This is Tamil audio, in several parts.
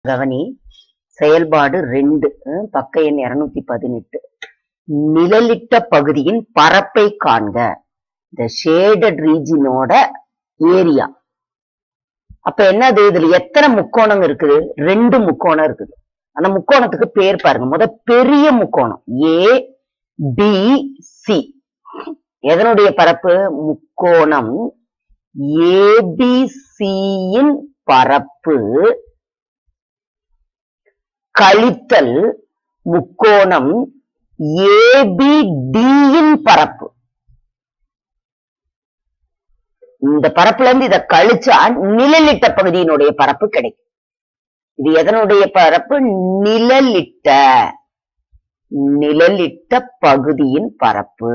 கவனி செயல்பாடு ரெண்டு அஹ், பக்க எண் இருநூத்தி பதினெட்டு நிழலிட்ட பகுதியின் பரப்பை காண்க இந்த ஷேடட் ரீஜினோட ஏரியா அப்ப என்னது இதுல எத்தனை முக்கோணம் இருக்குது ரெண்டு முக்கோணம் இருக்குது அந்த முக்கோணத்துக்கு பேர் பாருங்க முத பெரிய முக்கோணம் ஏ பி சி எதனுடைய பரப்பு முக்கோணம் ஏபிசியின் பரப்பு கழித்தல் முக்கோணம் ஏபிடியின் பரப்பு இந்த பரப்புல இருந்து இதை கழிச்சா நிழலிட்ட பகுதியினுடைய பரப்பு கிடைக்கும் இது எதனுடைய பரப்பு நிழலிட்ட நிழலிட்ட பகுதியின் பரப்பு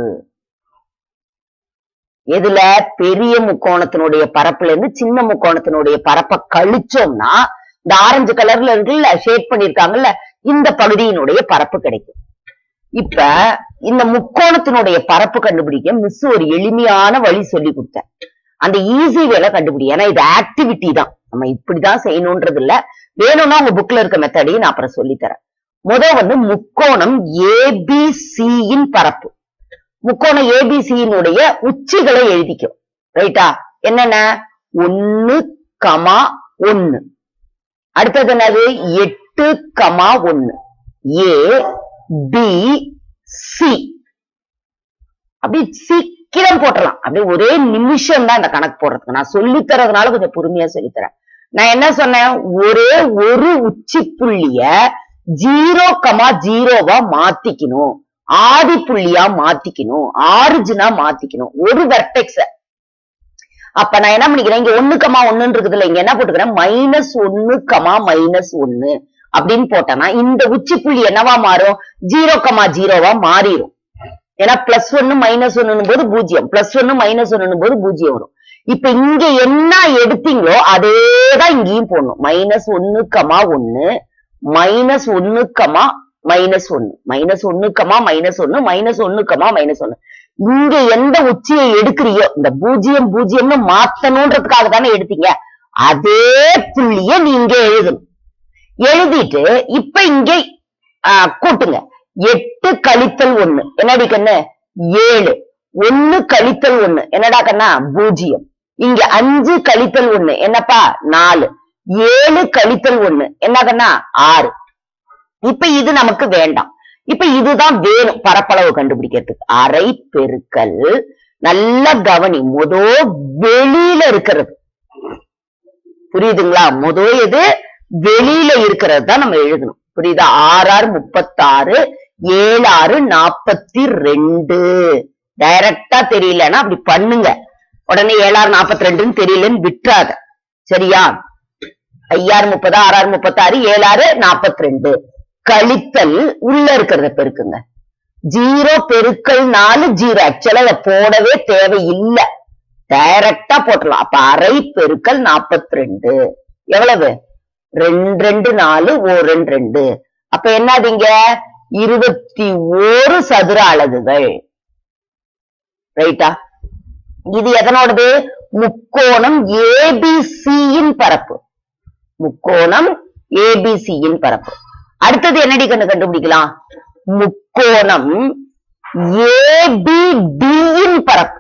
எதுல பெரிய முக்கோணத்தினுடைய பரப்புல இருந்து சின்ன முக்கோணத்தினுடைய பரப்பை கழிச்சோம்னா இந்த ஆரஞ்சு கலர்ல இருக்குல்ல ஷேட் பண்ணிருக்காங்கல்ல இந்த பகுதியினுடைய பரப்பு கிடைக்கும் இப்ப இந்த முக்கோணத்தினுடைய பரப்பு கண்டுபிடிக்க மிஸ் ஒரு எளிமையான வழி சொல்லி கொடுத்தேன் அந்த ஈஸி வேலை கண்டுபிடி ஏன்னா இது ஆக்டிவிட்டி தான் நம்ம இப்படிதான் செய்யணும்ன்றது இல்ல வேணும்னா உங்க புக்ல இருக்க மெத்தடையும் நான் அப்புறம் சொல்லித்தரேன் முத வந்து முக்கோணம் ஏபிசியின் பரப்பு முக்கோணம் ஏபிசியினுடைய உச்சிகளை எழுதிக்கும் ரைட்டா என்னென்ன ஒன்னு கமா ஒன்னு அடுத்தது என்னது எட்டு கமா ஒன்னு ஏ பி சி அப்படி சீக்கிரம் போட்டுடலாம் அப்படியே ஒரே நிமிஷம் தான் இந்த கணக்கு போடுறதுக்கு நான் சொல்லித் தரதுனால கொஞ்சம் பொறுமையா சொல்லித்தரேன் நான் என்ன சொன்னேன் ஒரே ஒரு உச்சி புள்ளிய ஜீரோ கமா ஜீரோவா மாத்திக்கணும் ஆதி புள்ளியா மாத்திக்கணும் ஆரிஜினா மாத்திக்கணும் ஒரு வெர்டெக்ஸ அப்ப நான் என்ன பண்ணிக்கிறேன் இங்க ஒண்ணு கமா ஒண்ணுன்னு இருக்குதுல இங்க என்ன போட்டுக்கிறேன் மைனஸ் ஒண்ணு கமா மைனஸ் ஒண்ணு அப்படின்னு போட்டேன்னா இந்த உச்சி புள்ளி என்னவா மாறும் ஜீரோ கமா ஜீரோவா மாறிடும் ஏன்னா பிளஸ் ஒன்னு மைனஸ் ஒன்னு போது பூஜ்ஜியம் பிளஸ் ஒன்னு மைனஸ் ஒன்னு போது பூஜ்ஜியம் வரும் இப்ப இங்க என்ன எடுத்தீங்களோ அதேதான் இங்கேயும் போடணும் மைனஸ் ஒன்னு கமா ஒன்னு மைனஸ் ஒன்னு கமா மைனஸ் ஒன்னு மைனஸ் ஒன்னு கமா மைனஸ் ஒன்னு மைனஸ் ஒன்னு கமா மைனஸ் ஒன்னு இங்க எந்த உச்சியை எடுக்கிறியோ இந்த பூஜ்ஜியம் பூஜ்ஜியம்னு மாத்தணும்ன்றதுக்காக தானே எடுத்தீங்க அதே புள்ளிய நீங்க எழுதணும் எழுதிட்டு இப்ப இங்க ஆ, கூட்டுங்க எட்டு கழித்தல் ஒண்ணு என்னடி கண்ணு ஏழு ஒண்ணு கழித்தல் ஒண்ணு என்னடா கண்ணா பூஜ்ஜியம் இங்க அஞ்சு கழித்தல் ஒண்ணு என்னப்பா நாலு ஏழு கழித்தல் ஒண்ணு என்ன கண்ணா ஆறு இப்ப இது நமக்கு வேண்டாம் இப்ப இதுதான் வேணும் பரப்பளவு கண்டுபிடிக்கிறதுக்கு அரை பெருக்கல் நல்ல கவனி மொதோ வெளியில இருக்கிறது புரியுதுங்களா மொதோ எது வெளியில இருக்கிறது தான் நம்ம எழுதணும் புரியுதா ஆறு ஆறு முப்பத்தாறு ஏழு ஆறு நாப்பத்தி ரெண்டு டைரக்டா தெரியலன்னா அப்படி பண்ணுங்க உடனே ஏழாறு நாப்பத்தி ரெண்டுன்னு தெரியலன்னு விட்டுறாத சரியா ஐயாறு முப்பது ஆறாறு முப்பத்தாறு ஏழாறு நாப்பத்தி ரெண்டு கழித்தல் உள்ள இருக்கிறத பெருக்குங்க ஜீரோ பெருக்கல் நாலு ஜீரோ ஆக்சுவலா இதை போடவே தேவையில்லை டைரக்டா போட்டலாம் அப்ப அரை பெருக்கல் நாப்பத்தி ரெண்டு எவ்வளவு ரெண்டு ரெண்டு நாலு ஓ ரெண்டு ரெண்டு அப்ப என்னதுங்க இருபத்தி ஓரு சதுர அலகுகள் ரைட்டா இது எதனோடது முக்கோணம் ஏபிசியின் பரப்பு முக்கோணம் ஏபிசியின் பரப்பு அடுத்தது என்னடி கண்டு கண்டுபிடிக்கலாம் முக்கோணம் ஏபிடியின் பரப்பு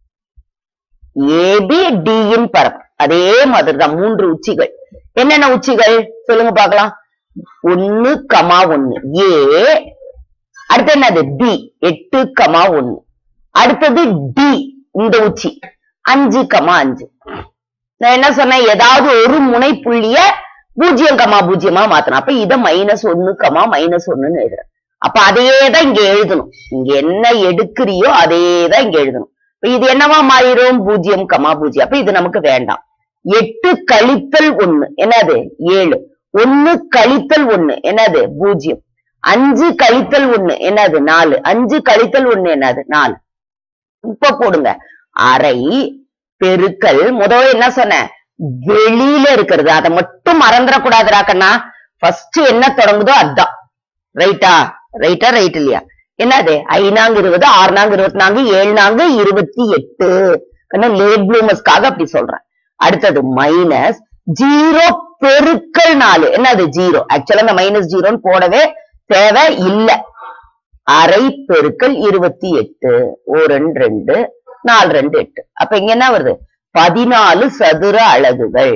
ஏபிடியின் பரப்பு அதே மாதிரிதான் மூன்று உச்சிகள் என்னென்ன உச்சிகள் சொல்லுங்க பார்க்கலாம் ஒன்னு கமா ஒன்னு ஏ அடுத்து என்னது பி எட்டு கமா ஒன்னு அடுத்தது டி இந்த உச்சி அஞ்சு கமா அஞ்சு நான் என்ன சொன்னேன் ஏதாவது ஒரு முனை புள்ளிய பூஜ்ஜியம் கமா பூஜ்ஜியமா மாத்தணும் அப்ப இத மைனஸ் ஒன்னு கமா மைனஸ் ஒண்ணுன்னு எழுதுறேன் அப்ப அதையே தான் இங்க எழுதணும் இங்க என்ன எடுக்கிறியோ அதே தான் இங்க எழுதணும் இப்ப இது என்னவா மாறிடும் பூஜ்ஜியம் கமா பூஜ்ஜியம் அப்ப இது நமக்கு வேண்டாம் எட்டு கழித்தல் ஒண்ணு என்னது ஏழு ஒன்னு கழித்தல் ஒண்ணு என்னது பூஜ்ஜியம் அஞ்சு கழித்தல் ஒண்ணு என்னது நாலு அஞ்சு கழித்தல் ஒண்ணு என்னது நாலு இப்ப போடுங்க அரை பெருக்கல் முதல்ல என்ன சொன்னேன் வெளியில இருக்கிறது அதை மட்டும் மறந்துடக்கூடாதுடா கண்ணா ஃபர்ஸ்ட் என்ன தொடங்குதோ அதான் ரைட்டா ரைட்டா ரைட் இல்லையா என்னது ஐநாங்க இருபது ஆறுநாங்க இருபத்தி நான்கு ஏழு நான்கு இருபத்தி எட்டு லேட் ப்ளூமர்ஸ்க்காக அப்படி சொல்றேன் அடுத்தது மைனஸ் ஜீரோ பெருக்கல் நாலு என்னது ஜீரோ ஆக்சுவலா இந்த மைனஸ் ஜீரோன்னு போடவே தேவை இல்ல அரை பெருக்கல் இருபத்தி எட்டு ஓ ரெண்டு ரெண்டு நாலு ரெண்டு எட்டு அப்ப இங்க என்ன வருது பதினாலு சதுர அலகுகள்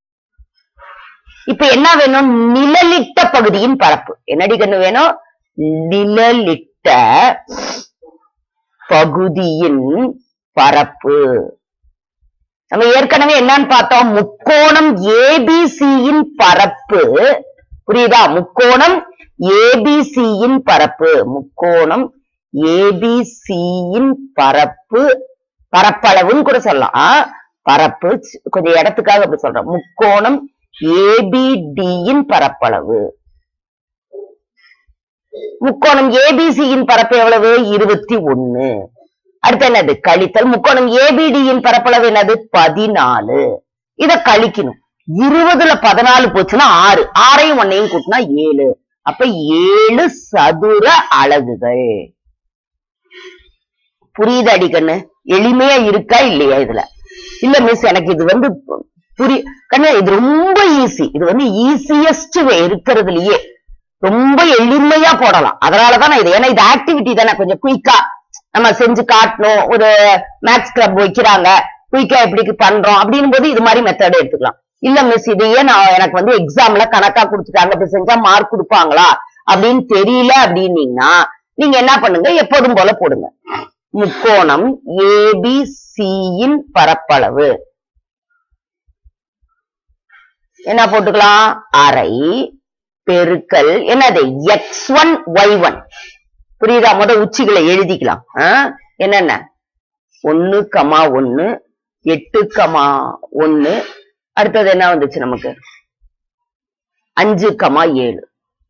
இப்ப என்ன வேணும் நிழலிட்ட பகுதியின் பரப்பு என்னடி கண்ணு வேணும் நிழலிட்ட பகுதியின் பரப்பு நம்ம ஏற்கனவே என்னன்னு பார்த்தோம் முக்கோணம் ஏபிசியின் பரப்பு புரியுதா முக்கோணம் ஏபிசியின் பரப்பு முக்கோணம் ஏபிசியின் பரப்பு பரப்பளவுன்னு கூட சொல்லலாம் ஆ, பரப்பு சி- கொஞ்சம் இடத்துக்காக அப்படி சொல்றேன் முக்கோணம் ஏபிடியின் பரப்பளவு முக்கோணம் ஏபிசியின் பரப்பு எவ்வளவு இருபத்தி ஒன்னு அடுத்து என்னது கழித்தல் முக்கோணம் ஏபிடியின் பரப்பளவு என்னது பதினாலு இத கழிக்கணும் இருபதுல பதினாலு போச்சுன்னா ஆறு ஆறையும் ஒன்னையும் கூட்டினா ஏழு அப்ப ஏழு சதுர அலகுகள் புரியுது அடிக்கண்ணு எளிமையா இருக்கா இல்லையா இதுல இல்ல மிஸ் எனக்கு இது வந்து புரி கண்ணு இது ரொம்ப ஈஸி இது வந்து ஈஸியஸ்ட் வே இருக்கிறதுலயே ரொம்ப எளிமையா போடலாம் அதனாலதான் நான் இது ஏன்னா இது ஆக்டிவிட்டி தானே கொஞ்சம் குயிக்கா நம்ம செஞ்சு காட்டணும் ஒரு மேத்ஸ் கிளப் வைக்கிறாங்க குயிக்கா எப்படி பண்றோம் அப்படின்னும் போது இது மாதிரி மெத்தட் எடுத்துக்கலாம் இல்ல மிஸ் இதையே நான் எனக்கு வந்து எக்ஸாம்ல கணக்கா கொடுத்துட்டாங்க இப்படி செஞ்சா மார்க் கொடுப்பாங்களா அப்படின்னு தெரியல அப்படின்னீங்கன்னா நீங்க என்ன பண்ணுங்க எப்போதும் போல போடுங்க முக்கோணம் ஏபிசியின் பரப்பளவு என்ன போட்டுக்கலாம் அரை பெருக்கல் என்னது எக்ஸ் ஒன் ஒய் ஒன் புரியுதா முத உச்சிகளை எழுதிக்கலாம் ஆ? என்னென்ன ஒன்னு கமா ஒன்னு எட்டு கமா ஒன்னு அடுத்தது என்ன வந்துச்சு நமக்கு அஞ்சு கமா ஏழு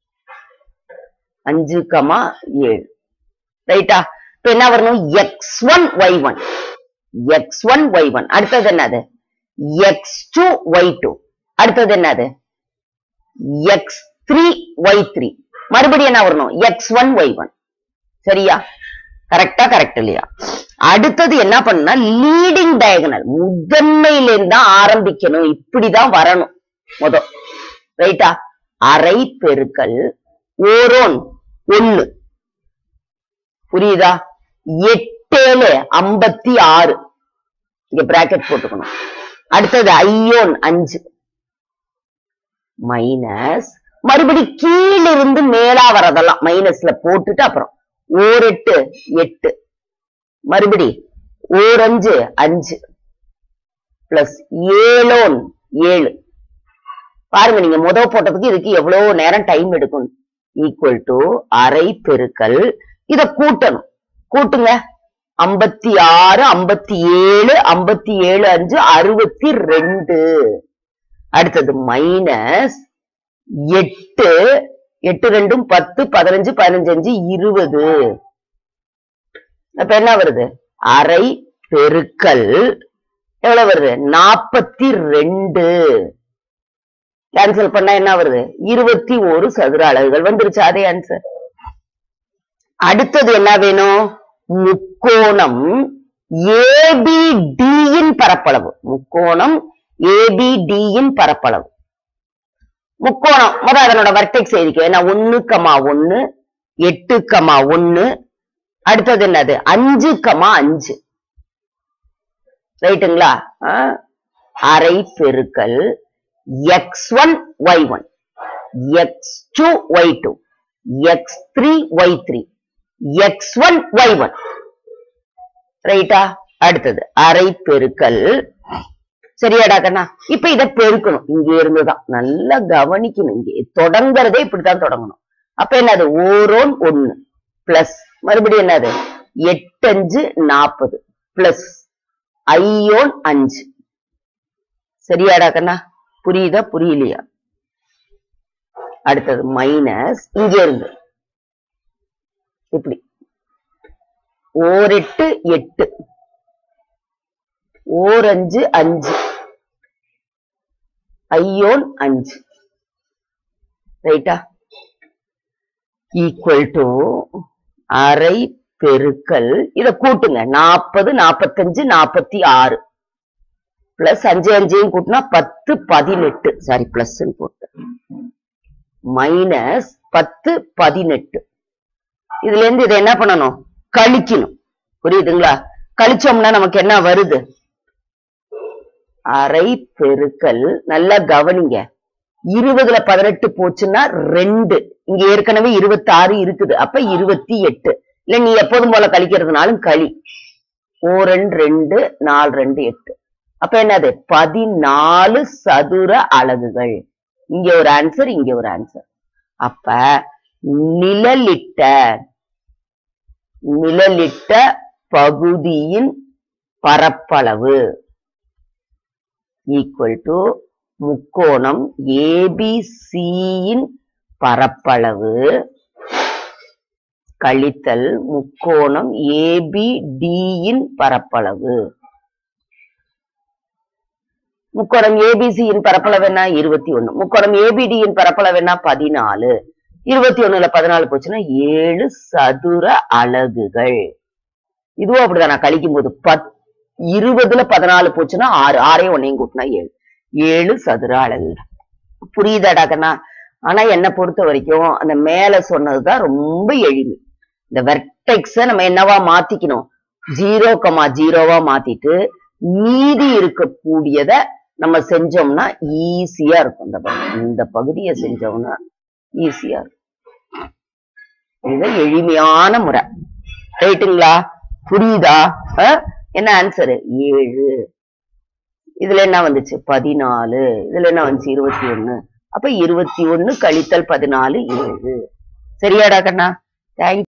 அஞ்சு கமா ஏழு ரைட்டா இப்ப என்ன வரணும் X one Y one X one Y one அடுத்தது என்னது எக்ஸ் டூ ஒய் டூ அடுத்தது என்னது எக்ஸ் த்ரீ ஒய் த்ரீ மறுபடியும் என்ன வரணும் எக்ஸ் ஒன் ஒய் ஒன் சரியா கரெக்டா கரெக்ட் இல்லையா அடுத்தது என்ன பண்ணா லீடிங் டயகனல் முதன்மையில இருந்தா ஆரம்பிக்கணும் இப்படிதான் வரணும் முத ரைட்டா அரை பெருக்கல் ஓரோன் ஒண்ணு புரியுதா எட்டேழு ஐம்பத்தி ஆறு இங்க பிராக்கெட் போட்டுக்கணும் அடுத்தது ஐயோன் அஞ்சு மைனஸ் மறுபடி கீழிருந்து மேலா வரதெல்லாம் மைனஸ்ல போட்டுட்டு அப்புறம் ஓர் எட்டு எட்டு மறுபடி ஓர் அஞ்சு அஞ்சு பிளஸ் ஏழோன் ஏழு பாருங்க நீங்க முத போட்டதுக்கு இதுக்கு எவ்வளவு நேரம் டைம் எடுக்கும் ஈக்குவல் டு அரை பெருக்கல் இத கூட்டணும் கூட்டுங்க ஐம்பத்தி ஆறு ஐம்பத்தி ஏழு ஐம்பத்தி ஏழு அஞ்சு அறுபத்தி ரெண்டு அடுத்தது மைனஸ் எட்டு எட்டு ரெண்டும் பத்து பதினஞ்சு பதினஞ்சு அஞ்சு இருபது அப்ப என்ன வருது அரை பெருக்கல் எவ்வளவு வருது நாற்பத்தி ரெண்டு கேன்சல் பண்ணா என்ன வருது இருபத்தி ஒரு சதுர அலகுகள் வந்துருச்சு அதே ஆன்சர் அடுத்தது என்ன வேணும் முக்கோணம் ஏபிடியின் பரப்பளவு முக்கோணம் ஏபிடியின் பரப்பளவு முக்கோணம் முத அதனோட வர்டெக்ஸ் எழுதிக்க ஏன்னா ஒன்னு கமா ஒன்னு எட்டு கமா ஒன்னு அடுத்தது என்னது அஞ்சு கமா அஞ்சு ரைட்டுங்களா ஆ? அரை பெருக்கல் X one Y one X two Y two X three Y three X one Y one ரைட்டா அடுத்தது அரை பெருக்கல் சரியாடா கண்ணா இப்ப இத பெருக்கணும் இங்க இருந்துதான் நல்லா கவனிக்கணும் இங்க தொடங்குறதே இப்படித்தான் தொடங்கணும் அப்ப என்னது ஓரோன் ஒண்ணு பிளஸ் மறுபடியும் என்னது எட்டஞ்சு நாற்பது பிளஸ் ஐயோன் அஞ்சு சரியாடா கண்ணா புரியுதா புரியலையா அடுத்தது மைனஸ் இங்க இருந்து இப்படி ஓரெட்டு எட்டு ஓரஞ்சு அஞ்சு ஐயோன் அஞ்சு ரைட்டா ஈக்குவல் டு அரை பெருக்கல் இத கூட்டுங்க நாற்பது நாற்பத்தஞ்சு நாற்பத்தி ஆறு பிளஸ் அஞ்சு அஞ்சையும் கூட்டினா பத்து பதினெட்டு சாரி பிளஸ் போட்டு மைனஸ் பத்து பதினெட்டு இதுல இருந்து இதை என்ன பண்ணணும் கழிக்கணும் புரியுதுங்களா கழிச்சோம்னா நமக்கு என்ன வருது அரை பெருக்கல் நல்லா கவனிங்க இருபதுல பதினெட்டு போச்சுன்னா ரெண்டு இங்க ஏற்கனவே இருபத்தி ஆறு இருக்குது அப்ப இருபத்தி எட்டு இல்ல நீ எப்போதும் போல கழிக்கிறதுனாலும் களி ஓ ரெண்டு ரெண்டு நாலு ரெண்டு எட்டு அப்ப என்னது பதினாலு சதுர அலகுகள் இங்க ஒரு ஆன்சர் இங்க ஒரு ஆன்சர் அப்ப நிழலிட்ட நிழலிட்ட பகுதியின் பரப்பளவு ஈக்குவல் டு முக்கோணம் ஏபிசியின் பரப்பளவு கழித்தல் முக்கோணம் ஏபிடியின் பரப்பளவு முக்கோணம் ஏபிசியின் பரப்பளவு என்ன இருபத்தி ஒண்ணு முக்கோணம் ஏபிடியின் பரப்பளவு என்ன பதினாலு இருபத்தி ஒண்ணுல பதினாலு போச்சுன்னா ஏழு சதுர அலகுகள் இதுவும் அப்படிதான் நான் கழிக்கும் போது பத் இருபதுல பதினாலு போச்சுன்னா ஆறு ஆறையும் ஒன்னையும் கூட்டினா ஏழு ஏழு சதுர அலகுகள் புரியுதாடா கண்ணா ஆனா என்னை பொறுத்த வரைக்கும் அந்த மேல சொன்னதுதான் ரொம்ப எளிமை இந்த வெர்டெக்ஸ நம்ம என்னவா மாத்திக்கணும் ஜீரோ கமா ஜீரோவா மாத்திட்டு மீதி இருக்கக்கூடியத நம்ம செஞ்சோம்னா ஈஸியா இருக்கும் இந்த பகுதி. இந்த பகுதியை செஞ்சோம்னா ஈஸியா இருக்கும் இது எளிமையான முறை ரைட்டுங்களா புரியுதா அஹ்? என்ன ஆன்சரு ஏழு இதுல என்ன வந்துச்சு பதினாலு இதுல என்ன வந்துச்சு இருபத்தி ஒண்ணு அப்ப இருபத்தி ஒண்ணு கழித்தல் பதினாலு ஏழு சரியாடா கண்ணா தேங்க்